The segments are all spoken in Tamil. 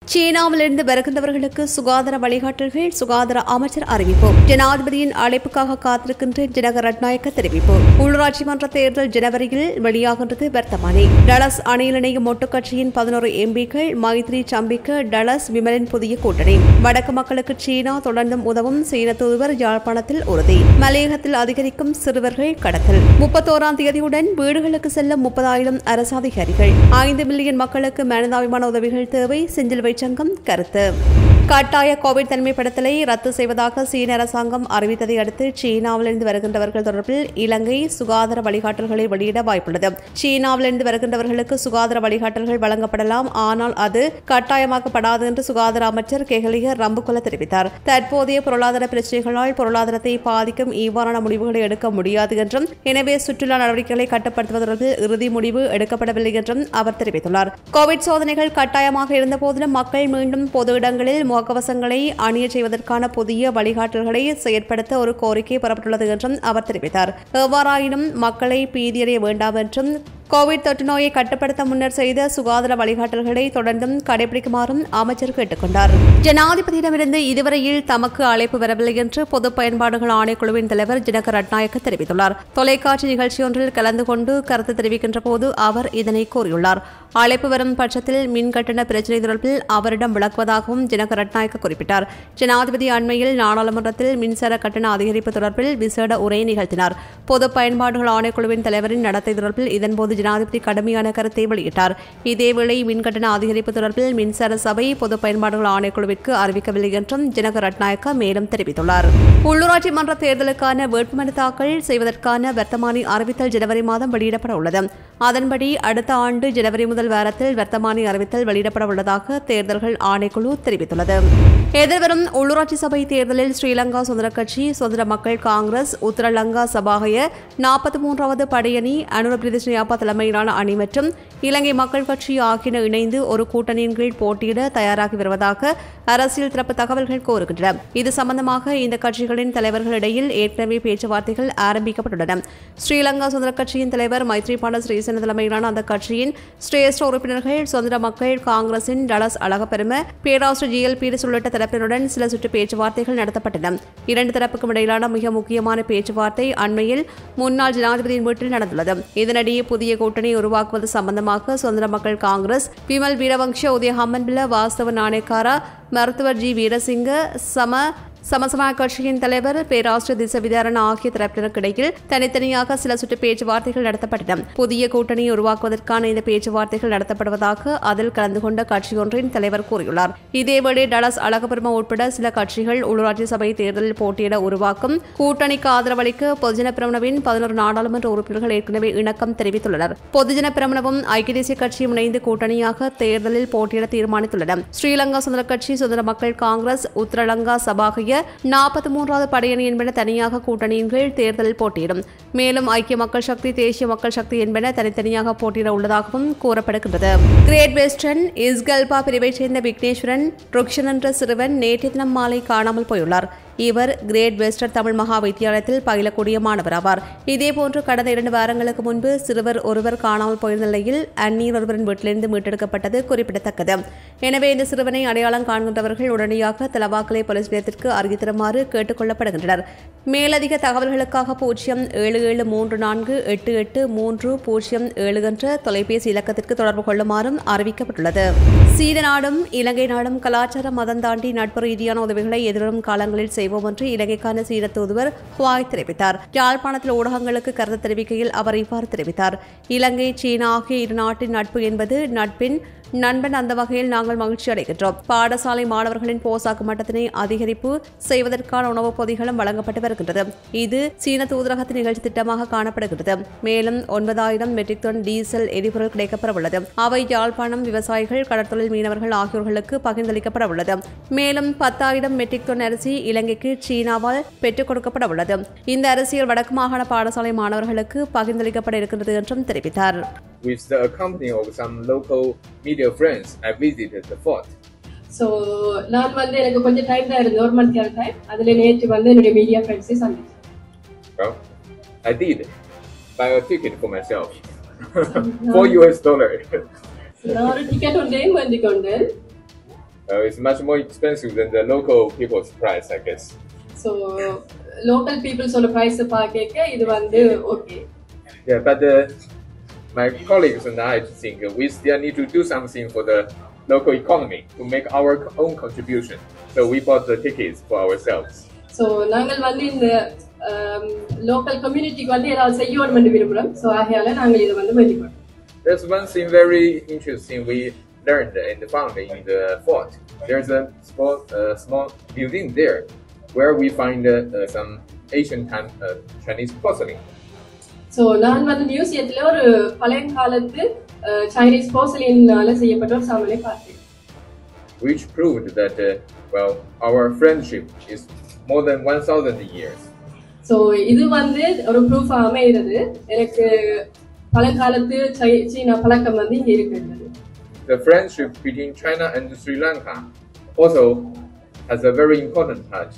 சீனாவிலிருந்து வருகின்றவர்களுக்கு சுகாதார வழிகாட்டல்கள் சுகாதார அமைச்சர் அறிவிப்பு ஜனாதிபதியின் அழைப்புக்காக காத்திருக்கின்ற ஜனக ரட்நாயக்க தெரிவிப்பு உள்ளூராட்சி மன்ற தேர்தல் ஜனவரியில் வெளியாகின்றது வர்த்தமானி டலஸ் அணியில் இணையும் மொட்டு கட்சியின் பதினோரு எம்பிக்கள் மைத்ரி சம்பிக்க டலஸ் விமலின் புதிய கூட்டணி வடக்கு மக்களுக்கு சீனா தொடர்ந்தும் உதவும் சீன தூதுவர் யாழ்ப்பாணத்தில் உறுதி மலையகத்தில் அதிகரிக்கும் சிறுவர்கள் கடத்தல் முப்பத்தோராம் தேதியுடன் வீடுகளுக்கு செல்லும் முப்பதாயிரம் அரசு அதிகாரிகள் ஐந்து மில்லியன் மக்களுக்கு மனிதாபிமான உதவிகள் தேவை செஞ்சில் வைச்சங்கம் கருத்து கட்டாய கோவிட் தனிமைப்படுத்தலை ரத்து செய்வதாக சீன அரசாங்கம் அறிவித்ததை அடுத்து சீனாவிலிருந்து வருகின்றவர்கள் தொடர்பில் இலங்கை சுகாதார வழிகாட்டல்களை வெளியிட வாய்ப்புள்ளது சீனாவிலிருந்து வருகின்றவர்களுக்கு சுகாதார வழிகாட்டல்கள் வழங்கப்படலாம் ஆனால் அது கட்டாயமாக்கப்படாது என்று சுகாதார அமைச்சர் கெஹலிய ரம்புகுல தெரிவித்தார் தற்போதைய பொருளாதார பிரச்சினைகளால் பொருளாதாரத்தை பாதிக்கும் இவ்வாறான முடிவுகளை எடுக்க முடியாது என்றும் எனவே சுற்றுலா நடவடிக்கைகளை கட்டுப்படுத்துவது தொடர்பில் இறுதி முடிவு எடுக்கப்படவில்லை என்றும் அவர் தெரிவித்துள்ளார் கோவிட் சோதனைகள் கட்டாயமாக இருந்த போதிலும் மக்கள் மீண்டும் பொது இடங்களில் முகக்கவசங்களை அணிய செய்வதற்கான புதிய வழிகாட்டல்களை செயற்படுத்த ஒரு கோரிக்கை பெறப்பட்டுள்ளது என்றும் அவர் தெரிவித்தார் எவ்வாறாயினும் மக்களை பீதியடைய வேண்டாம் என்றும் கோவிட் தொற்று நோயை கட்டுப்படுத்த முன்னர் செய்த சுகாதார வழிகாட்டல்களை தொடர்ந்தும் கடைபிடிக்குமாறும் அமைச்சர் கேட்டுக்கொண்டார் ஜனாதிபதியிடமிருந்து இதுவரையில் தமக்கு அழைப்பு வரவில்லை என்று பொது பயன்பாடுகள் ஆணைக்குழுவின் தலைவர் ஜனக ரட்நாயக்க தெரிவித்துள்ளார் தொலைக்காட்சி நிகழ்ச்சியொன்றில் கலந்து கொண்டு கருத்து தெரிவிக்கின்ற போது அவர் இதனை கூறியுள்ளார் அழைப்பு வரும் பட்சத்தில் மின் கட்டண பிரச்சினை தொடர்பில் அவரிடம் விளக்குவதாகவும் ஜனக ரட்நாயக்க குறிப்பிட்டார் ஜனாதிபதி அண்மையில் நாடாளுமன்றத்தில் மின்சார கட்டண அதிகரிப்பு தொடர்பில் விசேட உரை நிகழ்த்தினார் பொது பயன்பாடுகள் ஆணைக்குழுவின் தலைவரின் நடத்தை தொடர்பில் இதன்போது ஜனாதிபதி கடுமையான கருத்தை வெளியிட்டார் இதேவேளை மின் கட்டண அதிகரிப்பு தொடர்பில் மின்சார சபை பொது பயன்பாடுகள் ஆணைக்குழுவிற்கு அறிவிக்கவில்லை என்றும் ஜனக ரட்நாயக்க மேலும் தெரிவித்துள்ளார் உள்ளூராட்சி மன்ற தேர்தலுக்கான வேட்புமனு தாக்கல் செய்வதற்கான வர்த்தமானி அறிவித்தல் ஜனவரி மாதம் வெளியிடப்பட உள்ளது அதன்படி அடுத்த ஆண்டு ஜனவரி முதல் வாரத்தில் வர்த்தமானி அறிவித்தல் வெளியிடப்பட உள்ளதாக தேர்தல்கள் ஆணைக்குழு தெரிவித்துள்ளது எதிர்வரும் உள்ளூராட்சி சபை தேர்தலில் ஸ்ரீலங்கா சுதந்திர கட்சி சுதந்திர மக்கள் காங்கிரஸ் உத்தரலங்கா சபாகய நாற்பத்தி மூன்றாவது படையணி அனுர பிரதேச தலைமையிலான அணி மற்றும் இலங்கை மக்கள் கட்சி ஆகியன இணைந்து ஒரு கூட்டணியின் கீழ் போட்டியிட தயாராகி வருவதாக அரசியல் தரப்பு தகவல்கள் கோருகின்றன இது சம்பந்தமாக இந்த கட்சிகளின் தலைவர்களிடையில் ஏற்கனவே பேச்சுவார்த்தைகள் ஆரம்பிக்கப்பட்டுள்ளன ஸ்ரீலங்கா சுதந்திர கட்சியின் தலைவர் மைத்ரிபால ஸ்ரீசேன தலைமையிலான அந்த கட்சியின் சிரேஷ்ட உறுப்பினர்கள் சுதந்திர மக்கள் காங்கிரசின் டலஸ் அழகப்பெரும பேராசிரியர் ஜி எல் பீரிஸ் உள்ளிட்ட தரப்பினருடன் சில சுற்று பேச்சுவார்த்தைகள் நடத்தப்பட்டன இரண்டு தரப்புக்கும் இடையிலான மிக முக்கியமான பேச்சுவார்த்தை அண்மையில் முன்னாள் ஜனாதிபதியின் வீட்டில் நடந்துள்ளது இதனிடையே புதிய கூட்டணி உருவாக்குவது சம்பந்தமாக சுதந்திர மக்கள் காங்கிரஸ் விமல் வீரவங்ஷ உதய ஹம்மன்பில வாஸ்தவ நாணயக்காரா மருத்துவர் ஜி வீரசிங்க சம சமசமாய கட்சியின் தலைவர் பேராசிரியர் திச விதாரண ஆகிய தரப்பினருக்கு இடையில் தனித்தனியாக சில சுற்று பேச்சுவார்த்தைகள் நடத்தப்பட்டன புதிய கூட்டணியை உருவாக்குவதற்கான இந்த பேச்சுவார்த்தைகள் நடத்தப்படுவதாக அதில் கலந்து கொண்ட கட்சியொன்றின் தலைவர் கூறியுள்ளார் இதேவேளை டலஸ் அழகபெருமா உட்பட சில கட்சிகள் உள்ளூராட்சி சபை தேர்தலில் போட்டியிட உருவாக்கும் கூட்டணிக்கு ஆதரவளிக்க பொதுஜன பிரமணவின் பதினோரு நாடாளுமன்ற உறுப்பினர்கள் ஏற்கனவே இணக்கம் தெரிவித்துள்ளனர் பொதுஜன பிரமணவும் ஐக்கிய தேசிய கட்சியும் இணைந்து கூட்டணியாக தேர்தலில் போட்டியிட தீர்மானித்துள்ளன ஸ்ரீலங்கா சுதந்திர கட்சி சுதந்திர மக்கள் காங்கிரஸ் உத்தரலங்கா சபாகிய நாற்பத்தி மூன்றாவது படையணி என்பன தனியாக கூட்டணியின் கீழ் தேர்தலில் போட்டியிடும் மேலும் ஐக்கிய மக்கள் சக்தி தேசிய மக்கள் சக்தி என்பன தனித்தனியாக போட்டியிட உள்ளதாகவும் கூறப்படுகின்றது கிரேட் வெஸ்டர்ன் இஸ்கல்பா பிரிவைச் சேர்ந்த விக்னேஸ்வரன் ருக்ஷன் என்ற சிறுவன் நேற்று தினம் மாலை காணாமல் போயுள்ளார் இவர் கிரேட் வெஸ்டர் தமிழ் மகா வித்தியாலயத்தில் பயிலக்கூடிய மாணவர் ஆவார் இதேபோன்று கடந்த இரண்டு வாரங்களுக்கு முன்பு சிறுவர் ஒருவர் காணாமல் போயிருந்த நிலையில் அந்நீர் ஒருவரின் வீட்டிலிருந்து மீட்டெடுக்கப்பட்டது குறிப்பிடத்தக்கது எனவே இந்த சிறுவனை அடையாளம் காண்கின்றவர்கள் உடனடியாக தலவாக்கலை போலீஸ் நிலையத்திற்கு அறிவித்தருமாறு கேட்டுக் கொள்ளப்படுகின்றனர் மேலதிக தகவல்களுக்காக பூஜ்ஜியம் ஏழு ஏழு மூன்று நான்கு எட்டு எட்டு மூன்று பூஜ்ஜியம் ஏழு என்ற தொலைபேசி இலக்கத்திற்கு தொடர்பு கொள்ளுமாறும் அறிவிக்கப்பட்டுள்ளது சீன நாடும் இலங்கை நாடும் கலாச்சார மதம் தாண்டி நட்பு ரீதியான உதவிகளை எதிர்வரும் காலங்களில் செய்வோம் என்று இலங்கைக்கான சீன தூதுவர் ஹுவாய் தெரிவித்தார் யாழ்ப்பாணத்தில் ஊடகங்களுக்கு கருத்து தெரிவிக்கையில் அவர் இவ்வாறு தெரிவித்தார் இலங்கை சீனா ஆகிய இரு நாட்டின் நட்பு என்பது நட்பின் நண்பன் அந்த வகையில் நாங்கள் மகிழ்ச்சி அடைகின்றோம் பாடசாலை மாணவர்களின் போசாக்கு மட்டத்தினை அதிகரிப்பு செய்வதற்கான உணவுப் பொதிகளும் வழங்கப்பட்டு வருகின்றது இது சீன தூதரகத்தின் நிகழ்ச்சி திட்டமாக காணப்படுகிறது மேலும் ஒன்பதாயிரம் மெட்ரிக் டன் டீசல் எரிபொருள் கிடைக்கப்பெற உள்ளது அவை யாழ்ப்பாணம் விவசாயிகள் கடற்தொழில் மீனவர்கள் ஆகியோர்களுக்கு பகிர்ந்தளிக்கப்பட உள்ளது மேலும் பத்தாயிரம் மெட்ரிக் டன் அரிசி இலங்கைக்கு சீனாவால் பெற்றுக் கொடுக்கப்பட உள்ளது இந்த அரிசியில் வடக்கு மாகாண பாடசாலை மாணவர்களுக்கு பகிர்ந்தளிக்கப்பட இருக்கின்றது என்றும் தெரிவித்தார் With the accompanying of some local media friends, I visited the fort. So நான் வந்து எனக்கு கொஞ்சம் டைம் தான் இருந்தது ஒரு மணி நேரம் டைம் அதில் நேற்று வந்து என்னுடைய மீடியா ஃப்ரெண்ட்ஸை சந்திச்சேன் Well, I did buy a ticket for myself. Four US dollar. நான் ஒரு டிக்கெட் ஒன்றையும் வந்து கொண்டு uh, it's much more expensive than the local people's price, I guess. So local பீப்புள்ஸோட ப்ரைஸ் பார்க்க இது வந்து okay Yeah, but uh, my colleagues and I think we still need to do something for the local economy to make our own contribution. So we bought the tickets for ourselves. So நாங்கள் வந்து இந்த லோக்கல் கம்யூனிட்டிக்கு வந்து ஏதாவது செய்யணும்னு விரும்புகிறோம் ஸோ ஆகையால நாங்கள் இதை வந்து வெளிப்படுறோம் There's one thing very interesting we learned and found in the fort. There's a small, uh, small building there where we find uh, uh, some ancient time uh, Chinese porcelain. So நான் வந்து மியூசியத்தில் ஒரு பழையங்காலத்து சைனீஸ் போர்சலினால செய்யப்பட்ட ஒரு சாமானை பார்த்தேன் which proved that, uh, well, our friendship is more than 1,000 years. So இது வந்து ஒரு ப்ரூஃப் அமைகிறது எனக்கு பழங்காலத்து சை- சீனா பழக்கம் வந்து இங்கே இருக்கின்றது The friendship between China and Sri Lanka also has a very important part,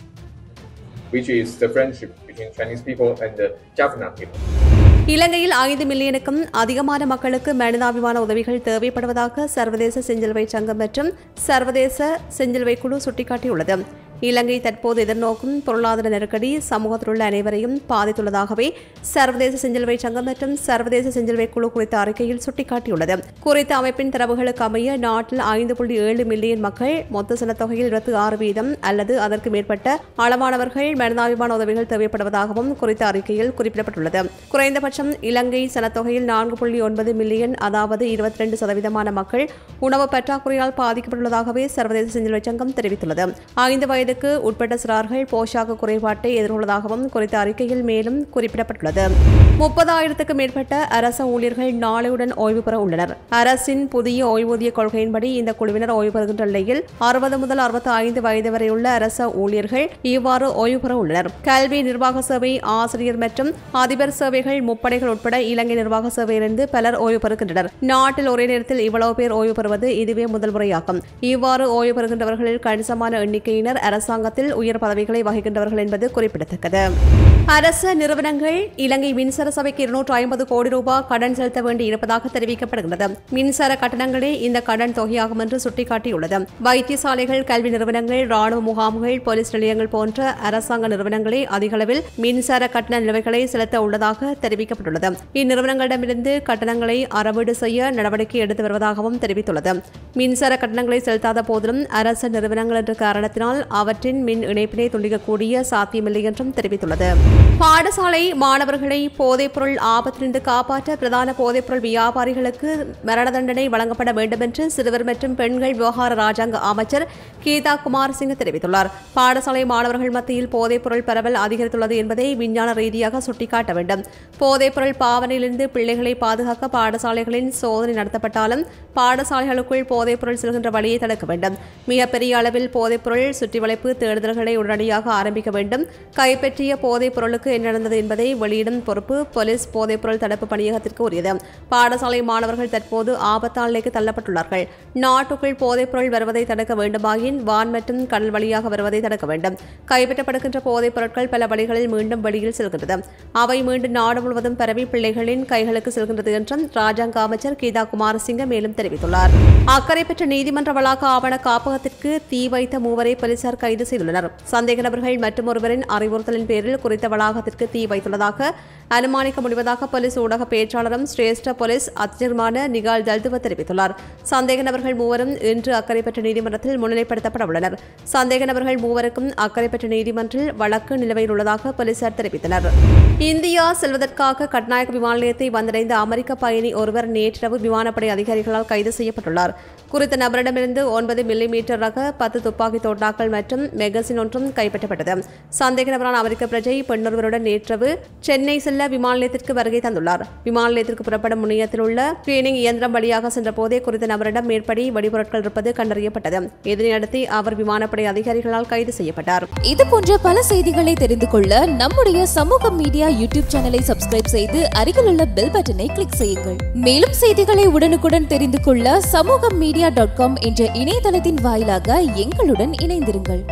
which is the friendship between Chinese people and the Jaffna people. இலங்கையில் ஐந்து மில்லியனுக்கும் அதிகமான மக்களுக்கு மனிதாபிமான உதவிகள் தேவைப்படுவதாக சர்வதேச செஞ்சிலுவை சங்கம் மற்றும் சர்வதேச செஞ்சிலுவை குழு சுட்டிக்காட்டியுள்ளது இலங்கை தற்போது எதிர்நோக்கும் பொருளாதார நெருக்கடி சமூகத்தில் உள்ள அனைவரையும் பாதித்துள்ளதாகவே சர்வதேச செஞ்சிலுவை சங்கம் மற்றும் சர்வதேச செஞ்சிலுவை குழு குறித்த அறிக்கையில் சுட்டிக்காட்டியுள்ளது குறித்த அமைப்பின் தரவுகளுக்கு அமைய நாட்டில் ஐந்து புள்ளி ஏழு மில்லியன் மக்கள் மொத்த சனத்தொகையில் இருபத்தி ஆறு வீதம் அல்லது அதற்கு மேற்பட்ட அளவானவர்கள் மனிதாபிமான உதவிகள் தேவைப்படுவதாகவும் குறித்த அறிக்கையில் குறிப்பிடப்பட்டுள்ளது குறைந்தபட்சம் இலங்கை சனத்தொகையில் நான்கு புள்ளி ஒன்பது மில்லியன் அதாவது இருபத்தி ரெண்டு சதவீதமான மக்கள் உணவு பற்றாக்குறையால் பாதிக்கப்பட்டுள்ளதாகவே சர்வதேச செஞ்சிலுவை சங்கம் தெரிவித்துள்ளது ஐந்து வயதுக்கு உட்பட்ட சிறார்கள் போஷாக்கு குறைபாட்டை எதிர்கொள்வதாகவும் குறித்த அறிக்கையில் மேலும் குறிப்பிடப்பட்டுள்ளது முப்பதாயிரத்துக்கு மேற்பட்ட அரச ஊழியர்கள் நாளையுடன் ஓய்வு பெற உள்ளனர் அரசின் புதிய ஓய்வூதிய கொள்கையின்படி இந்த குழுவினர் ஓய்வு பெறுகின்ற நிலையில் அறுபது முதல் அறுபத்தி ஐந்து வயது வரை உள்ள அரச ஊழியர்கள் இவ்வாறு ஓய்வு பெற உள்ளனர் கல்வி நிர்வாக சேவை ஆசிரியர் மற்றும் அதிபர் சேவைகள் முப்படைகள் உட்பட இலங்கை நிர்வாக சேவையிலிருந்து பலர் ஓய்வு பெறுகின்றனர் நாட்டில் ஒரே நேரத்தில் இவ்வளவு பேர் ஓய்வு பெறுவது இதுவே முதல் முறையாகும் இவ்வாறு ஓய்வு பெறுகின்றவர்களில் கணிசமான எண்ணிக்கையினர் அரசாங்கத்தில் உயர் பதவிகளை வகிக்கின்றவர்கள் என்பது குறிப்பிடத்தக்கது அரச நிறுவனங்கள் இலங்கை மின்சார சபைக்கு இருநூற்று ஐம்பது கோடி ரூபாய் கடன் செலுத்த வேண்டி இருப்பதாக தெரிவிக்கப்படுகிறது மின்சார கட்டணங்களே இந்த கடன் தொகையாகும் என்று சுட்டிக்காட்டியுள்ளது வைத்தியசாலைகள் கல்வி நிறுவனங்கள் ராணுவ முகாம்கள் போலீஸ் நிலையங்கள் போன்ற அரசாங்க நிறுவனங்களே அதிக அளவில் மின்சார கட்டண நிலுவைகளை செலுத்த உள்ளதாக தெரிவிக்கப்பட்டுள்ளது இந்நிறுவனங்களிடமிருந்து கட்டணங்களை அறவீடு செய்ய நடவடிக்கை எடுத்து வருவதாகவும் தெரிவித்துள்ளது மின்சார கட்டணங்களை செலுத்தாத போதிலும் அரசு நிறுவனங்கள் என்ற காரணத்தினால் அவற்றின் மின் இணைப்பினை துண்டிக்கக்கூடிய சாத்தியமில்லை என்றும் தெரிவித்துள்ளது பாடசாலை மாணவர்களை போதைப்பொருள் ஆபத்திலிருந்து காப்பாற்ற பிரதான போதைப்பொருள் வியாபாரிகளுக்கு மரண தண்டனை வழங்கப்பட வேண்டும் என்று சிறுவர் மற்றும் பெண்கள் விவகார ராஜாங்க அமைச்சர் கீதா குமார் சிங் தெரிவித்துள்ளார் பாடசாலை மாணவர்கள் மத்தியில் போதைப்பொருள் பரவல் அதிகரித்துள்ளது என்பதை விஞ்ஞான ரீதியாக சுட்டிக்காட்ட வேண்டும் போதைப்பொருள் பாவனையிலிருந்து பிள்ளைகளை பாதுகாக்க பாடசாலைகளின் சோதனை நடத்தப்பட்டாலும் பாடசாலைகளுக்குள் போதைப்பொருள் செல்கின்ற வழியை தடுக்க வேண்டும் மிகப்பெரிய அளவில் போதைப்பொருள் சுற்றி வளைப்பு தேடுதல்களை உடனடியாக ஆரம்பிக்க வேண்டும் கைப்பற்றிய போதைப் பொருளுக்கு என்ன நடந்தது என்பதை வெளியிடும் பொறுப்பு போலீஸ் போதைப்பொருள் தடுப்பு பணியகத்திற்கு உரியது பாடசாலை மாணவர்கள் தற்போது ஆபத்தான நிலைக்கு தள்ளப்பட்டுள்ளார்கள் நாட்டுக்குள் போதைப்பொருள் வருவதை தடுக்க வேண்டுமாயின் வான் மற்றும் கடல் வழியாக வருவதை தடுக்க வேண்டும் கைப்பற்றப்படுகின்ற போதைப் பொருட்கள் பல வழிகளில் மீண்டும் வெளியில் செல்கின்றது அவை மீண்டும் நாடு முழுவதும் பரவி பிள்ளைகளின் கைகளுக்கு செல்கின்றது என்றும் ராஜாங்க அமைச்சர் கீதா குமாரசிங்க மேலும் தெரிவித்துள்ளார் அக்கறை பெற்ற நீதிமன்ற வளாக ஆவண காப்பகத்திற்கு தீ வைத்த மூவரை போலீசார் கைது செய்துள்ளனர் சந்தேக நபர்கள் மற்றும் ஒருவரின் அறிவுறுத்தலின் பேரில் குறித்த வளாகத்திற்கு தீ வைத்துள்ளதாக அனுமானிக்க முடிவதாக போலீஸ் ஊடக பேச்சாளரும் சிரேஷ்ட போலீஸ் அத்தியருமான நிகால் தல்துவ தெரிவித்துள்ளார் சந்தேக நபர்கள் மூவரும் இன்று அக்கறை பெற்ற நீதிமன்றத்தில் முன்னிலைப்படுத்தப்பட உள்ளனர் சந்தேக நபர்கள் மூவருக்கும் அக்கறை பெற்ற நீதிமன்றில் வழக்கு நிலுவையில் உள்ளதாக போலீசார் தெரிவித்தனர் இந்தியா செல்வதற்காக கட்நாயக் விமான நிலையத்தை வந்தடைந்த அமெரிக்க பயணி ஒருவர் நேற்றிரவு விமானப்படை அதிகாரிகளால் கைது செய்யப்பட்டுள்ளார் குறித்த நபரிடமிருந்து ஒன்பது மில்லிமீட்டர் ரக பத்து துப்பாக்கி தோட்டாக்கள் மற்றும் மெகசின் ஒன்றும் கைப்பற்றப்பட்டது சந்தேக நபரான அமெரிக்க பிரஜை பெண்ணொருவருடன் நேற்றிரவு சென்னை செல்ல விமான நிலையத்திற்கு வருகை தந்துள்ளார் விமான நிலையத்திற்கு புறப்படும் முனையத்தில் உள்ள கிளீனிங் இயந்திரம் வழியாக சென்ற போதே குறித்த நபரிடம் மேற்படி வெடிபொருட்கள் இருப்பது கண்டறியப்பட்டது இதனையடுத்து அவர் விமானப்படை அதிகாரிகளால் கைது செய்யப்பட்டார் இது போன்ற பல செய்திகளை தெரிந்து கொள்ள நம்முடைய சமூக மீடியா யூடியூப் சேனலை சப்ஸ்கிரைப் செய்து அருகிலுள்ள பெல் பட்டனை கிளிக் செய்யுங்கள் மேலும் செய்திகளை உடனுக்குடன் தெரிந்து கொள்ள சமூக மீடியா டாட் காம் என்ற இணையதளத்தின் வாயிலாக எங்களுடன் இணைந்திருங்கள்